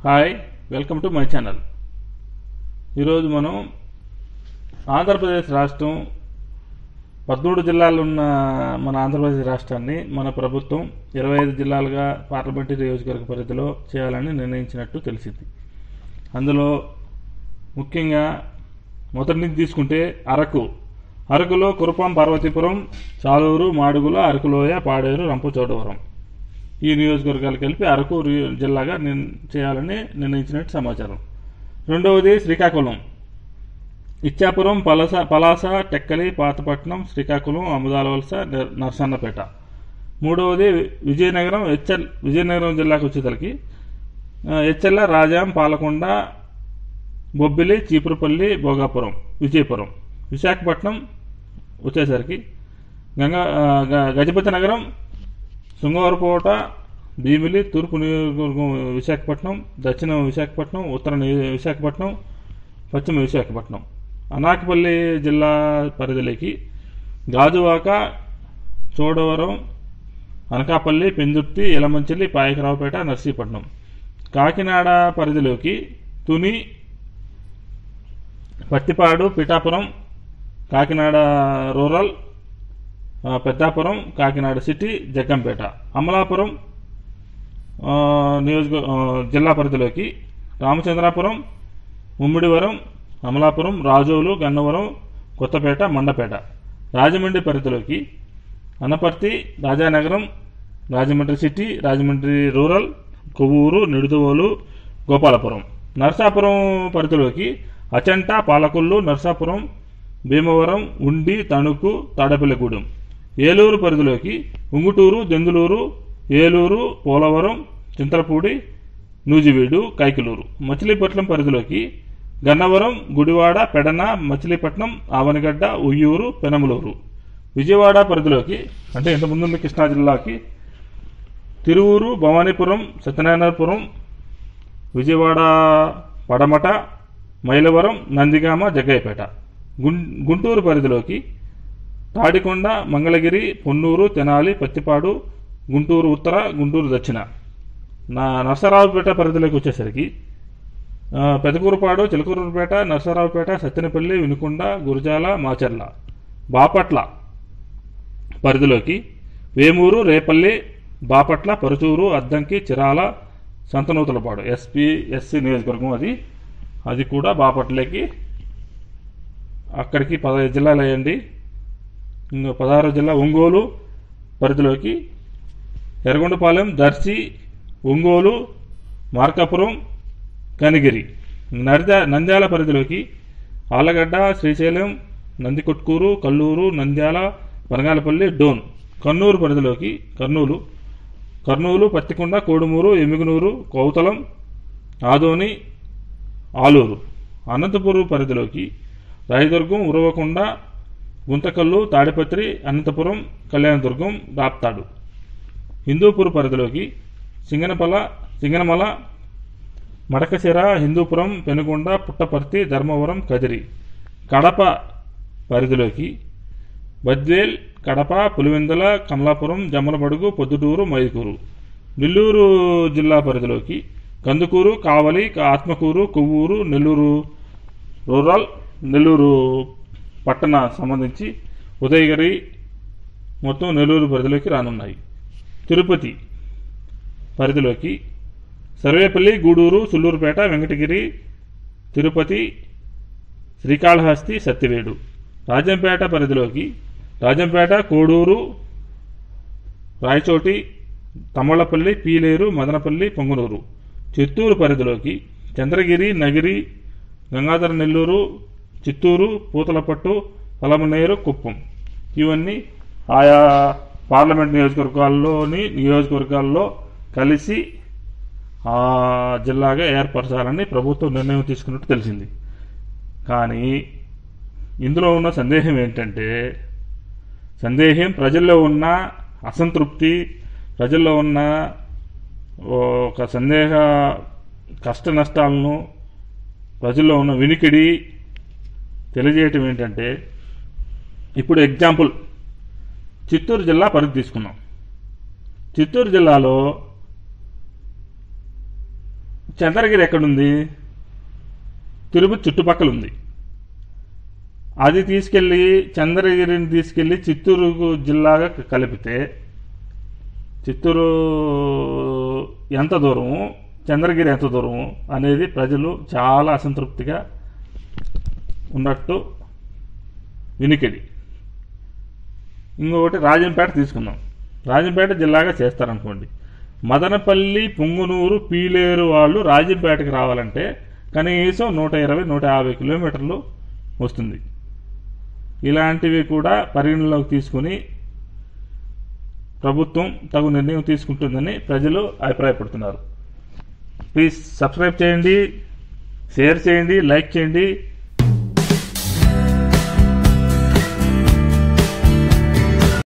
hi welcome to my channel ఈరోజు మనం ఆంధ్రప్రదేశ్ రాష్ట్రం పదమూడు జిల్లాలు ఉన్న మన ఆంధ్రప్రదేశ్ రాష్ట్రాన్ని మన ప్రభుత్వం ఇరవై ఐదు జిల్లాలుగా పార్లమెంటరీ నియోజకవర్గ పరిధిలో చేయాలని నిర్ణయించినట్టు తెలిసింది అందులో ముఖ్యంగా మొదటి నుంచి తీసుకుంటే అరకు అరకులో కురుపాం పార్వతీపురం చాలూరు మాడుగుల అరకులోయ పాడేరు రంపచోడవరం ఈ నియోజకవర్గాలు కలిపి అరకు రి- జిల్లాగా నిర్ చేయాలని నిర్ణయించినట్టు సమాచారం రెండవది శ్రీకాకుళం ఇచ్చాపురం పలస పలాస టెక్కలి పాతపట్నం శ్రీకాకుళం అముదాలవలస నర్- నర్సన్నపేట మూడవది విజయనగరం హెచ్ఎల్ విజయనగరం జిల్లాకు వచ్చేసరికి ఆ, హెచ్ఎల్ల రాజాం పాలకొండ బొబ్బిలి చీపురుపల్లి భోగాపురం విజయపురం విశాఖపట్నం వచ్చేసరికి గంగా ఆ, గ- గజపతి నగరం శృంగవరకోట భీమిలి తూర్పు నియోజకవర్గం విశాఖపట్నం దక్షిణ విశాఖపట్నం ఉత్తర ని- విశాఖపట్నం పశ్చిమ విశాఖపట్నం అనాకపల్లి జిల్లా పరిధిలోకి గాజువాక చోడవరం అనకాపల్లి పెందుర్తి ఎలమంచిలి పాయకరావుపేట నర్సీపట్నం కాకినాడ పరిధిలోకి తుని పత్తిపాడు పిఠాపురం కాకినాడ రూరల్ ఆ, పెద్దాపురం కాకినాడ సిటీ జగ్గంపేట అమలాపురం ఆ, నియోజక ఆ, జిల్లా పరిధిలోకి రామచంద్రాపురం ముమ్మిడివరం అమలాపురం రాజోలు గన్నవరం కొత్తపేట మండపేట రాజమండ్రి పరిధిలోకి అనపర్తి రాజానగరం రాజమండ్రి సిటీ రాజమండ్రి రూరల్ కొవ్వూరు నిడుదవోలు గోపాలపురం నర్సాపురం పరిధిలోకి అచంట పాలకొల్లు నర్సాపురం భీమవరం ఉండి తణుకు తాడపల్లిగూడెం ఏలూరు పరిధిలోకి ఉంగుటూరు దెందులూరు ఏలూరు పోలవరం చింతలపూడి నూజివీడు కైకిలూరు మచిలీపట్నం పరిధిలోకి గన్నవరం గుడివాడ పెడన మచిలీపట్నం ఆవనగడ్డ ఉయ్యూరు పెనమలూరు విజయవాడ పరిధిలోకి అంటే ఇంత ముందున్న కృష్ణా జిల్లాకి తిరువూరు భవానీపురం సత్యనారాయణపురం విజయవాడ పడమట మైలవరం నందిగామ జగ్గయ్యపేట గుం గుంటూరు పరిధిలోకి తాడికొండ మంగళగిరి పొన్నూరు తెనాలి పత్తిపాడు గుంటూరు ఉత్తర గుంటూరు దక్షిణ నా నరసరావుపేట పరిధిలోకి వచ్చేసరికి ఆ, పెదకూరుపాడు చిలకూరుపేట నరసరావుపేట సత్తెనపల్లి వినుకొండ గురజాల మాచర్ల బాపట్ల పరిధిలోకి వేమూరు రేపల్లి బాపట్ల పరుచూరు అద్దంకి చిరాల సంతనూతలపాడు ఎస్పీ ఎస్సీ నియోజకవర్గం అది అది కూడా బాపట్లకి అక్కడికి పదహైదు జిల్లాలు అయ్యండి ఇంకా పదహారు జిల్లా ఒంగోలు పరిధిలోకి ఎర్రగొండపాలెం దర్శి ఒంగోలు మార్కాపురం కనిగిరి నర్ద నంద్యాల పరిధిలోకి ఆలగడ్డ శ్రీశైలం నందికొట్కూరు కల్లూరు నంద్యాల బనగాలపల్లి డోన్ కర్నూలు పరిధిలోకి కర్నూలు కర్నూలు పత్తికొండ కోడుమూరు ఎమిగనూరు కౌతలం ఆదోని ఆలూరు అనంతపురం పరిధిలోకి రాయదుర్గం ఉరవకొండ గుంతకల్లు తాడిపత్రి అనంతపురం కళ్యాణదుర్గం రాప్తాడు హిందూపూర్ పరిధిలోకి సింగనపల సింగనమల మడకశిర హిందూపురం పెనుగొండ పుట్టపర్తి ధర్మవరం కదిరి కడప పరిధిలోకి బద్వేల్ కడప పులివెందుల కమలాపురం జమ్మలమడుగు పొద్దుటూరు మైదుకూరు నెల్లూరు జిల్లా పరిధిలోకి కందుకూరు కావలి ఆత్మకూరు కొవ్వూరు నెల్లూరు రూరల్ నెల్లూరు పట్టణ సంబంధించి ఉదయగిరి మొత్తం నెల్లూరు పరిధిలోకి రానున్నాయి తిరుపతి పరిధిలోకి సర్వేపల్లి గూడూరు సుల్లూరుపేట వెంకటగిరి తిరుపతి శ్రీకాళహస్తి సత్యవేడు రాజంపేట పరిధిలోకి రాజంపేట కోడూరు రాయచోటి తమ్మళ్లపల్లి పీలేరు మదనపల్లి పొంగనూరు చిత్తూరు పరిధిలోకి చంద్రగిరి నగిరి గంగాధర నెల్లూరు చిత్తూరు పూతలపట్టు పలమనేరు కుప్పం ఇవన్నీ ఆయా పార్లమెంట్ నియోజకవర్గాల్లోని నియోజకవర్గాల్లో కలిసి ఆ జిల్లాగా ఏర్పరచాలని ప్రభుత్వం నిర్ణయం తీసుకున్నట్టు తెలిసింది కానీ ఇందులో ఉన్న సందేహం ఏంటంటే సందేహం ప్రజల్లో ఉన్న అసంతృప్తి ప్రజల్లో ఉన్న ఒక సందేహ కష్ట నష్టాలను ప్రజల్లో ఉన్న వినికిడి తెలియజేయటం ఏంటంటే ఇప్పుడు ఎగ్జాంపుల్ చిత్తూరు జిల్లా పరిధి తీసుకున్నాం చిత్తూరు జిల్లాలో చంద్రగిరి ఎక్కడుంది తిరుపతి చుట్టుపక్కల ఉంది అది తీసుకెళ్ళి చంద్రగిరిని తీసుకెళ్ళి చిత్తూరు జిల్లాగా కలిపితే చిత్తూరు ఎంత దూరము చంద్రగిరి ఎంత దూరము అనేది ప్రజలు చాలా అసంతృప్తిగా ఉన్నట్టు వినికిడి ఇంకొకటి రాజంపేట తీసుకుందాం రాజంపేట జిల్లాగా చేస్తారనుకోండి మదనపల్లి పుంగునూరు పీలేరు వాళ్ళు రాజంపేటకి రావాలంటే కనీసం నూట ఇరవై నూట యాభై కిలోమీటర్లు వస్తుంది ఇలాంటివి కూడా పరిగణలోకి తీసుకుని ప్రభుత్వం తగు నిర్ణయం తీసుకుంటుందని ప్రజలు అభిప్రాయపడుతున్నారు ప్లీజ్ సబ్స్క్రైబ్ చేయండి షేర్ చేయండి లైక్ చేయండి